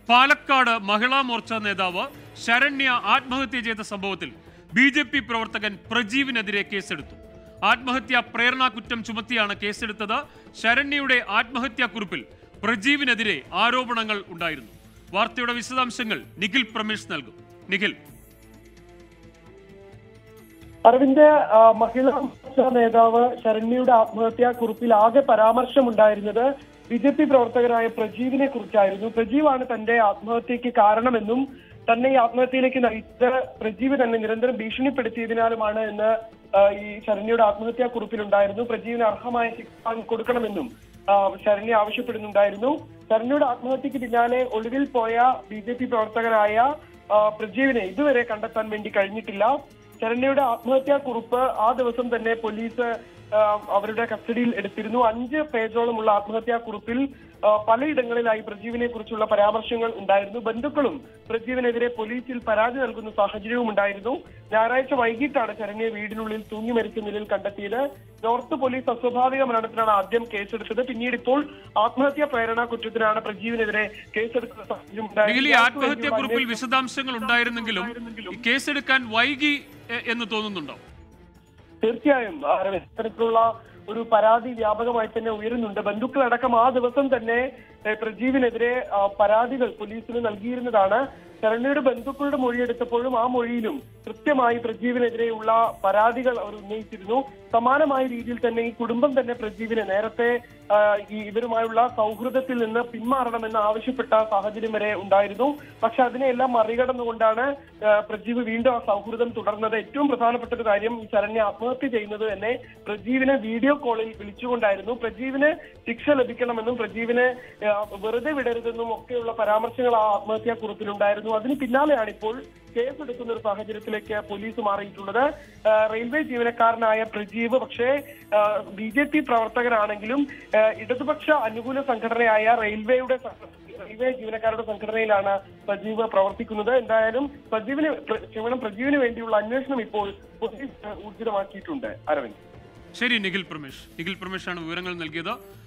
പാലക്കാട് മഹിളാ മോർച്ച നേതാവ് ശരണ്യ ആത്മഹത്യ ചെയ്ത സംഭവത്തിൽ ബി ജെ പി പ്രവർത്തകൻ പ്രജീവിനെതിരെ കേസെടുത്തു ആത്മഹത്യാ പ്രേരണാ കുറ്റം ചുമത്തിയാണ് കേസെടുത്തത് ശരണ്യയുടെ ആത്മഹത്യാ കുറിപ്പിൽ പ്രജീവിനെതിരെ ആരോപണങ്ങൾ ഉണ്ടായിരുന്നു വാർത്തയുടെ വിശദാംശങ്ങൾ നിഖിൽ പ്രമേഷ് നൽകും നിഖിൽ അരവിന്ദ് ആ, മഹിളാ മോർച്ച നേതാവ് ശരണ്യയുടെ ആത്മഹത്യാ കുറിപ്പിൽ ആകെ പരാമർശമുണ്ടായിരുന്നത് ബി ജെ പി പ്രവർത്തകരായ പ്രജീവിനെ കുറിച്ചായിരുന്നു പ്രജീവാണ് തന്റെ ആത്മഹത്യക്ക് കാരണമെന്നും തന്നെ ഈ ആത്മഹത്യയിലേക്ക് നയിച്ചത് പ്രജീവ് തന്നെ നിരന്തരം ഭീഷണിപ്പെടുത്തിയതിനാലുമാണ് എന്ന് ആ, ഈ ശരണ്യയുടെ ആത്മഹത്യാ കുറിപ്പിലുണ്ടായിരുന്നു പ്രജീവിന് അർഹമായ ശിക്ഷ കൊടുക്കണമെന്നും ആ, ശരണ്യ ആവശ്യപ്പെടുന്നുണ്ടായിരുന്നു ശരണ്യയുടെ ആത്മഹത്യക്ക് പിന്നാലെ ഒളിവിൽ പോയ ബി ജെ പി പ്രവർത്തകരായ ആ, പ്രജീവിനെ ഇതുവരെ കണ്ടെത്താൻ വേണ്ടി കഴിഞ്ഞിട്ടില്ല ശരണ്യയുടെ ആത്മഹത്യാ കുറിപ്പ് ആ ദിവസം തന്നെ പോലീസ് ആ, അവരുടെ കസ്റ്റഡിയിൽ എടുത്തിരുന്നു അഞ്ച് പേജോളമുള്ള ആത്മഹത്യാ കുറിപ്പിൽ ആ, പലയിടങ്ങളിലായി പ്രജീവിനെ കുറിച്ചുള്ള പരാമർശങ്ങൾ ഉണ്ടായിരുന്നു ബന്ധുക്കളും പ്രജീവിനെതിരെ പോലീസിൽ പരാതി നൽകുന്ന സാഹചര്യവും ഉണ്ടായിരുന്നു ഞായറാഴ്ച വൈകിട്ടാണ് ശരണ്യെ വീടിനുള്ളിൽ തൂങ്ങി മരിച്ച നിലയിൽ കണ്ടെത്തിയത് നോർത്ത് പോലീസ് അസ്വാഭാവിക മരണത്തിനാണ് ആദ്യം കേസെടുത്തത് പിന്നീട് ഇപ്പോൾ ആത്മഹത്യാ പ്രേരണ കുറ്റത്തിനാണ് പ്രജീവിനെതിരെ കേസെടുക്കുന്ന സാഹചര്യം നിഖിൽ ഈ ഉണ്ടായത്. ആത്മഹത്യാ കുറിപ്പിൽ വിശദാംശങ്ങൾ ഉണ്ടായിരുന്നെങ്കിലും ഈ കേസെടുക്കാൻ വൈകി എ- എന്ന് തോന്നുന്നുണ്ടോ തീർച്ചയായും അരവിന്ദ് ഇത്തരത്തിലുള്ള ഒരു പരാതി വ്യാപകമായി തന്നെ ഉയരുന്നുണ്ട് ബന്ധുക്കളടക്കം ആ ദിവസം തന്നെ ഏഹ്, പ്രജീവിനെതിരെ ആ, പരാതികൾ പോലീസിന് നൽകിയിരുന്നതാണ് ശരണ്യയുടെ ബന്ധുക്കളുടെ മൊഴിയെടുത്തപ്പോഴും ആ മൊഴിയിലും കൃത്യമായി പ്രജീവിനെതിരെയുള്ള പരാതികൾ അവർ ഉന്നയിച്ചിരുന്നു സമാനമായ രീതിയിൽ തന്നെ ഈ കുടുംബം തന്നെ പ്രജീവിനെ നേരത്തെ ആ, ഈ ഇവരുമായുള്ള സൗഹൃദത്തിൽ നിന്ന് പിന്മാറണമെന്ന് ആവശ്യപ്പെട്ട സാഹചര്യം വരെ ഉണ്ടായിരുന്നു പക്ഷെ അതിനെല്ലാം മറികടന്നുകൊണ്ടാണ് ആ, പ്രജീവ് വീണ്ടും ആ സൗഹൃദം തുടർന്നത് ഏറ്റവും പ്രധാനപ്പെട്ട ഒരു കാര്യം ഈ ശരണ്യ ആത്മഹത്യ ചെയ്യുന്നത് തന്നെ പ്രജീവിനെ വീഡിയോ കോളിൽ വിളിച്ചുകൊണ്ടായിരുന്നു പ്രജീവിന് ശിക്ഷ ലഭിക്കണമെന്നും പ്രജീവിനെ ആ, വെറുതെ വിടരുതെന്നും ഒക്കെയുള്ള പരാമർശങ്ങൾ ആ ആത്മഹത്യാ കുറിപ്പിലുണ്ടായിരുന്നു അതിന് പിന്നാലെയാണ് ഇപ്പോൾ കേസെടുക്കുന്ന ഒരു സാഹചര്യത്തിലേക്ക് പോലീസ് മാറിയിട്ടുള്ളത് ആ, റെയിൽവേ ജീവനക്കാരനായ പ്രജീവ് പക്ഷേ ബി ജെ പി പ്രവർത്തകരാണെങ്കിലും ആ, ഇടതുപക്ഷ അനുകൂല സംഘടനയായ റെയിൽവേയുടെ സംഘ- റെയിൽവേ ജീവനക്കാരുടെ സംഘടനയിലാണ് പ്രജീവ് പ്രവർത്തിക്കുന്നത് എന്തായാലും പ്രജീവിന് പ്ര- ക്ഷമിക്കണം പ്രജീവിന് വേണ്ടിയുള്ള അന്വേഷണം ഇപ്പോൾ പോലീസ് ഊർജിതമാക്കിയിട്ടുണ്ട് അരവിന്ദ് ശരി നിഖിൽ പ്രമേഷ് നിഖിൽ പ്രമേഷാണ് വിവരങ്ങൾ നൽകിയത്